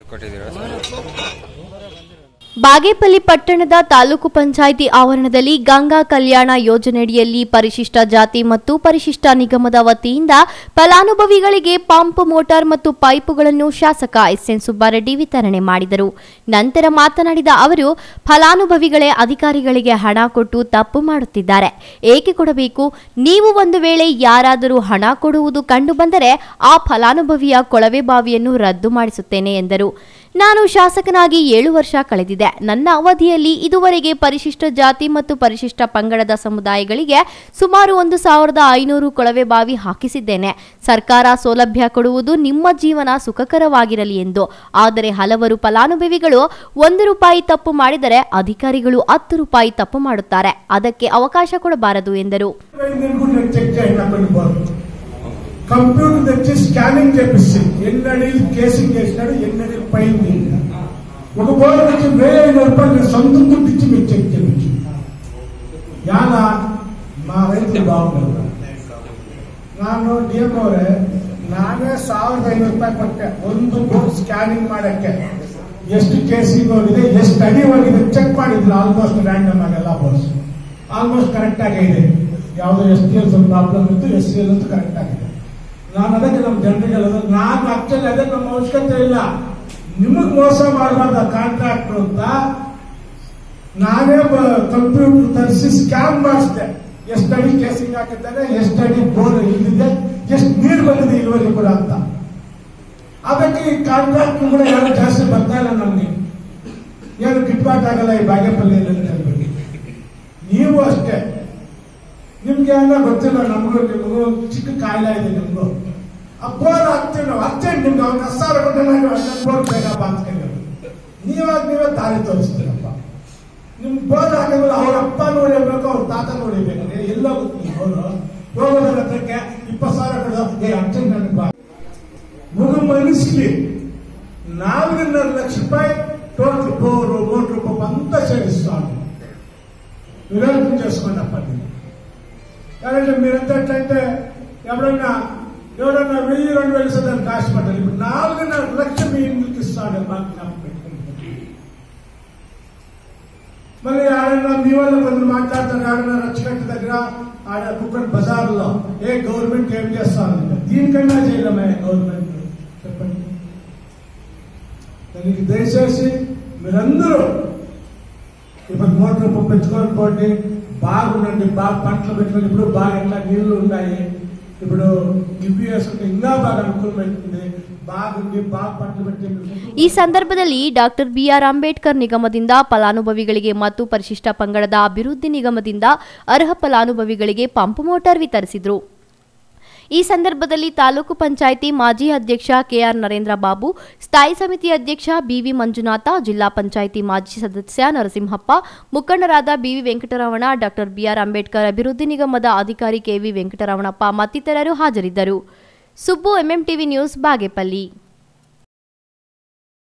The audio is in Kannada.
ಕೊಟ್ಟಿದ್ದೀರಾ ಸರ್ ಬಾಗೇಪಲ್ಲಿ ಪಟ್ಟಣದ ತಾಲೂಕು ಪಂಚಾಯಿತಿ ಆವರಣದಲ್ಲಿ ಗಂಗಾ ಕಲ್ಯಾಣ ಯೋಜನೆಯಡಿಯಲ್ಲಿ ಪರಿಶಿಷ್ಟ ಜಾತಿ ಮತ್ತು ಪರಿಶಿಷ್ಟ ನಿಗಮದ ವತಿಯಿಂದ ಫಲಾನುಭವಿಗಳಿಗೆ ಪಂಪ್ ಮೋಟಾರ್ ಮತ್ತು ಪೈಪುಗಳನ್ನು ಶಾಸಕ ಎಸ್ಎನ್ ಸುಬ್ಬಾರೆಡ್ಡಿ ವಿತರಣೆ ಮಾಡಿದರು ನಂತರ ಮಾತನಾಡಿದ ಅವರು ಫಲಾನುಭವಿಗಳೇ ಅಧಿಕಾರಿಗಳಿಗೆ ಹಣ ಕೊಟ್ಟು ತಪ್ಪು ಮಾಡುತ್ತಿದ್ದಾರೆ ಏಕೆ ಕೊಡಬೇಕು ನೀವು ಒಂದು ವೇಳೆ ಯಾರಾದರೂ ಹಣ ಕೊಡುವುದು ಕಂಡುಬಂದರೆ ಆ ಫಲಾನುಭವಿಯ ಕೊಳವೆ ಬಾವಿಯನ್ನು ರದ್ದು ಮಾಡಿಸುತ್ತೇನೆ ಎಂದರು ನಾನು ಶಾಸಕನಾಗಿ ಏಳು ವರ್ಷ ಕಳೆದಿದೆ ನನ್ನ ಅವಧಿಯಲ್ಲಿ ಇದುವರೆಗೆ ಪರಿಶಿಷ್ಟ ಜಾತಿ ಮತ್ತು ಪರಿಶಿಷ್ಟ ಪಂಗಡದ ಸಮುದಾಯಗಳಿಗೆ ಸುಮಾರು ಒಂದು ಸಾವಿರದ ಐನೂರು ಕೊಳವೆ ಬಾವಿ ಹಾಕಿಸಿದ್ದೇನೆ ಸರ್ಕಾರ ಸೌಲಭ್ಯ ಕೊಡುವುದು ನಿಮ್ಮ ಜೀವನ ಸುಖಕರವಾಗಿರಲಿ ಎಂದು ಆದರೆ ಹಲವರು ಫಲಾನುಭವಿಗಳು ಒಂದು ರೂಪಾಯಿ ತಪ್ಪು ಮಾಡಿದರೆ ಅಧಿಕಾರಿಗಳು ಹತ್ತು ರೂಪಾಯಿ ತಪ್ಪು ಮಾಡುತ್ತಾರೆ ಅದಕ್ಕೆ ಅವಕಾಶ ಕೊಡಬಾರದು ఎందరు నేను కూడా చెక్ చేయండి అక్కడ బాబు కంప్యూటర్ తెచ్చి స్కానింగ్ చేపిస్తుంది ఎన్నడి కేసింగ్ చేసినాడు ఎన్నడి పైంది ఒక బోర్డు వచ్చి వేరే ఐదు రూపాయలు నేను సొంత దుడ్డు ఇచ్చి మీకు చెక్ చేయించు యాలా మా రైతులు బాగున్నారు ನಾನು ಡಿಎಂ ಅವರೇ ನಾನೇ ಸಾವಿರದ ಐನೂರು ರೂಪಾಯಿ ಕೊಟ್ಟೆ ಒಂದು ಬೋರ್ಡ್ ಸ್ಕ್ಯಾನಿಂಗ್ ಮಾಡಕ್ಕೆ ಎಷ್ಟು ಕೇಸಿಂಗ್ ಹೋಗಿದೆ ಎಷ್ಟು ಅಡಿ ಹೋಗಿದೆ ಚೆಕ್ ಮಾಡಿದ್ರು ಆಲ್ಮೋಸ್ಟ್ ರ್ಯಾಂಡಮ್ ಆಗೆಲ್ಲ ಬೋರ್ಡ್ಸ್ ಆಲ್ಮೋಸ್ಟ್ ಕರೆಕ್ಟ್ ಆಗಿ ಇದೆ ಯಾವುದೋ ಎಸ್ ಟಿ ಎಲ್ ಸ್ವಲ್ಪ ಪ್ರಾಬ್ಲಮ್ ಇತ್ತು ಎಸ್ ಟಿ ಎಲ್ ಅಂತೂ ಕರೆಕ್ಟ್ ಆಗಿದೆ ನಾನು ಅದಕ್ಕೆ ನಮ್ಮ ಜನರಿಗೆ ಹೇಳೋದು ನಾನು ಆಕ್ಚುಲಿ ಅದಕ್ಕೆ ನಮ್ಮ ಅವಶ್ಯಕತೆ ಇಲ್ಲ ನಿಮಗ್ ಮೋಸ ಮಾಡಬಾರ್ದ ಕಾಂಟ್ರಾಕ್ಟರ್ ಅಂತ ನಾನೇ ಕಂಪ್ಯೂಟರ್ ತರಿಸಿ ಸ್ಕ್ಯಾನ್ ಮಾಡಿಸಿದೆ ಎಷ್ಟು ಅಡಿ ಕೇಸಿಂಗ್ ಹಾಕಿದ್ದಾರೆ ಎಷ್ಟು ಅಡಿ ಬೋರ್ ಇಲ್ಲಿದೆ ಎಷ್ಟು ನೀರು ಬಂದಿದೆ ಇಳುವರಿ ಕೂಡ ಅಂತ ಅದಕ್ಕೆ ಈ ಕಾಂಟ್ರಾಕ್ಟ್ ಕೂಡ ಯಾರು ಜಾಸ್ತಿ ಬರ್ತಾ ಇಲ್ಲ ನಮ್ಗೆ ಏನು ಗಿಟ್ಬಾಟ್ ಆಗಲ್ಲ ಈ ಬಾಗೇಪಲ್ಲಿಯಲ್ಲಿ ಅಂತ ಹೇಳ್ಬಿಟ್ಟು ನೀವು ಅಷ್ಟೇ ನಿಮ್ಗೆ ಎಲ್ಲ ಗೊತ್ತಿಲ್ಲ ನಮಗೂ ನಿಮಗೂ ಚಿಕ್ಕ ಕಾಯಿಲೆ ಇದೆ ನಿಮಗೂ ಆ ಬೋರ್ ಹಾಕ್ತೀವಿ ನಾವು ಅರ್ಜೆಂಟ್ ನಿಮ್ಗೆ ಅವ್ನ ಹತ್ತು ಸಾವಿರ ಕೊಟ್ಟು ನಾನು ಹನ್ನೊಂದು ಬೋರ್ ಬೇಕಪ್ಪ ಅಂತ ನೀವಾಗ ನೀವೇ ದಾರಿ ತೋರಿಸ್ತೀರಪ್ಪ ನಿಮ್ ಬೋರ್ ಹಾಕಿದ್ರೆ ಅವ್ರ ಅಪ್ಪ ನೋಡಿರ್ಬೇಕು ಅವ್ರ ತಾತ ನೋಡಿರ್ಬೇಕು ಎಲ್ಲೋಗುತ್ತೆ ನೀವು ಅವರು ಹೋಗೋದ್ರ ಹತ್ರಕ್ಕೆ ಇಪ್ಪತ್ತು ಸಾವಿರ ಕೊಡೋದು ಏ ಅರ್ಜೆಂಟ್ ನನಗೆ ಬಾ ఒక మనిషికి నాలుగున్నర లక్ష రూపాయి టోటల్ బోరు మోటార్ పంపు అంతా చేయిస్తాను వివేకం చేసుకోండి అప్పటి కాబట్టి మీరంతా ఎట్లయితే ఎవడన్నా ఎవడన్నా వెయ్యి రెండు వేలు ఇస్తే దానికి ఆశపడ్డారు ఇప్పుడు నాలుగున్నర లక్ష మీ ఇంటికి ఇస్తాడు మాకు జ్ఞాపకం పెట్టుకుంటే మళ్ళీ ఆడన్నా మీ వాళ్ళు కొందరు మాట్లాడతారు ఆడన్నా రచ్చగట్టు దగ్గర ఆడ కుక్కడి బజార్లో ఏ గవర్నమెంట్ ఏం చేస్తాను దీనికన్నా చేయలేమే గవర్నమెంట్ చెప్పండి దానికి దయచేసి మీరందరూ ఇప్పుడు మోటార్ పంపు పెంచుకొని పోండి బాగుండండి బాగా పంటలు పెట్టుకొని ఇప్పుడు బాగా ఎట్లా నీళ్లు ఉన్నాయి ఇప్పుడు ఇవి వేసుకుంటే ఇంకా బాగా అనుకూలమైంది బాగుంది బాగా పంటలు పెట్టి ಈ ಸಂದರ್ಭದಲ್ಲಿ ಡಾಕ್ಟರ್ ಬಿಆರ್ ಅಂಬೇಡ್ಕರ್ ನಿಗಮದಿಂದ ಫಲಾನುಭವಿಗಳಿಗೆ ಮತ್ತು ಪರಿಶಿಷ್ಟ ಪಂಗಡದ ಅಭಿವೃದ್ಧಿ ನಿಗಮದಿಂದ ಅರ್ಹ ಫಲಾನುಭವಿಗಳಿಗೆ ಪಂಪ್ ಮೋಟಾರ್ ವಿತರಿಸಿದರು ಈ ಸಂದರ್ಭದಲ್ಲಿ ತಾಲೂಕು ಪಂಚಾಯಿತಿ ಮಾಜಿ ಅಧ್ಯಕ್ಷ ಕೆಆರ್ ನರೇಂದ್ರ ಬಾಬು ಸ್ಥಾಯಿ ಸಮಿತಿ ಅಧ್ಯಕ್ಷ ಬಿವಿ ಮಂಜುನಾಥ ಜಿಲ್ಲಾ ಪಂಚಾಯಿತಿ ಮಾಜಿ ಸದಸ್ಯ ನರಸಿಂಹಪ್ಪ ಮುಖಂಡರಾದ BV Venkataramana doctor BR Ambedkar ಅಭಿವೃದ್ಧಿ ನಿಗಮದ ಅಧಿಕಾರಿ ಕೆವಿ ವೆಂಕಟರಮಣಪ್ಪ ಮತ್ತಿತರರು ಹಾಜರಿದ್ದರು ಸುಬ್ಬು ಎಂಎಂಟಿವಿ ನ್ಯೂಸ್ ಬಾಗೇಪಲ್ಲಿ